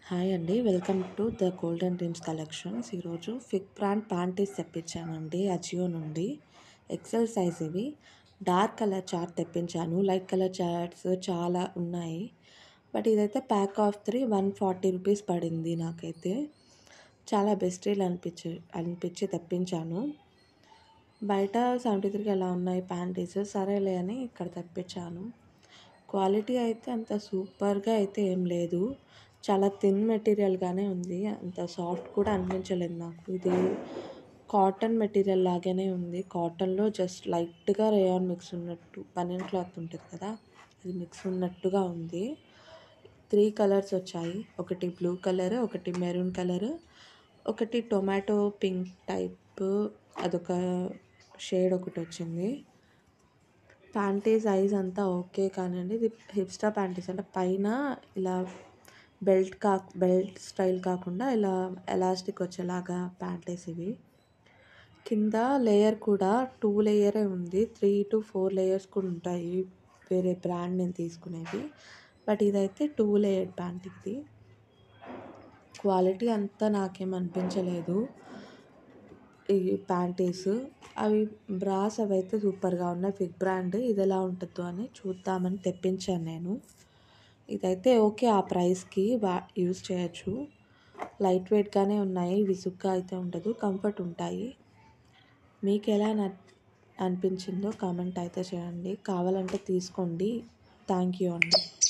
hi అండి welcome to the golden dreams collections ఈరోజు ఫిక్ బ్రాండ్ ప్యాంటీస్ తెప్పించానండి అజియో నుండి ఎక్సెల్ సైజ్ ఇవి డార్క్ కలర్ చార్ట్ తెప్పించాను లైట్ కలర్ చార్ట్స్ చాలా ఉన్నాయి బట్ ఇదైతే pack of three one forty rupees పడింది నాకైతే చాలా బెస్ట్ డీల్ అనిపించి అనిపించి తెప్పించాను బయట సెవెంటీ త్రీకి ఎలా ఉన్నాయి ప్యాంటీస్ సరేలే అని ఇక్కడ తెప్పించాను క్వాలిటీ అయితే అంత సూపర్గా అయితే ఏం లేదు చాలా థిన్ మెటీరియల్గానే ఉంది అంత సాఫ్ట్ కూడా అనిపించలేదు నాకు ఇది కాటన్ మెటీరియల్ లాగానే ఉంది కాటన్లో జస్ట్ లైట్గా రేయాన్ మిక్స్ ఉన్నట్టు పనియన్ క్లాత్ ఉంటుంది కదా అది మిక్స్ ఉన్నట్టుగా ఉంది త్రీ కలర్స్ వచ్చాయి ఒకటి బ్లూ కలర్ ఒకటి మెరూన్ కలర్ ఒకటి టొమాటో పింక్ టైప్ అదొక షేడ్ ఒకటి వచ్చింది ప్యాంటీ సైజ్ అంతా ఓకే కానివ్వండి ఇది హిప్స్టా ప్యాంటీస్ అంటే పైన ఇలా బెల్ట్ కా బెల్ట్ స్టైల్ కాకుండా ఇలా ఎలాస్టిక్ వచ్చేలాగా ప్యాంటీస్ ఇవి కింద లేయర్ కూడా టూ లేయరే ఉంది త్రీ టు ఫోర్ లేయర్స్ కూడా ఉంటాయి వేరే బ్రాండ్ నేను తీసుకునేది బట్ ఇదైతే టూ లేయర్ ప్యాంట్ ఇది క్వాలిటీ అంతా నాకేం అనిపించలేదు ఈ ప్యాంటీస్ అవి బ్రాస్ అవి అయితే సూపర్గా ఉన్నాయి ఫిక్ బ్రాండ్ ఇది ఎలా ఉంటుందో అని చూద్దామని తెప్పించాను నేను ఇదైతే ఓకే ఆ ప్రైస్కి బా యూస్ చేయొచ్చు లైట్ వెయిట్గానే ఉన్నాయి విసుగ్గా అయితే ఉండదు కంఫర్ట్ ఉంటాయి మీకు ఎలా అనిపించిందో కామెంట్ అయితే చేయండి కావాలంటే తీసుకోండి థ్యాంక్ యూ అండి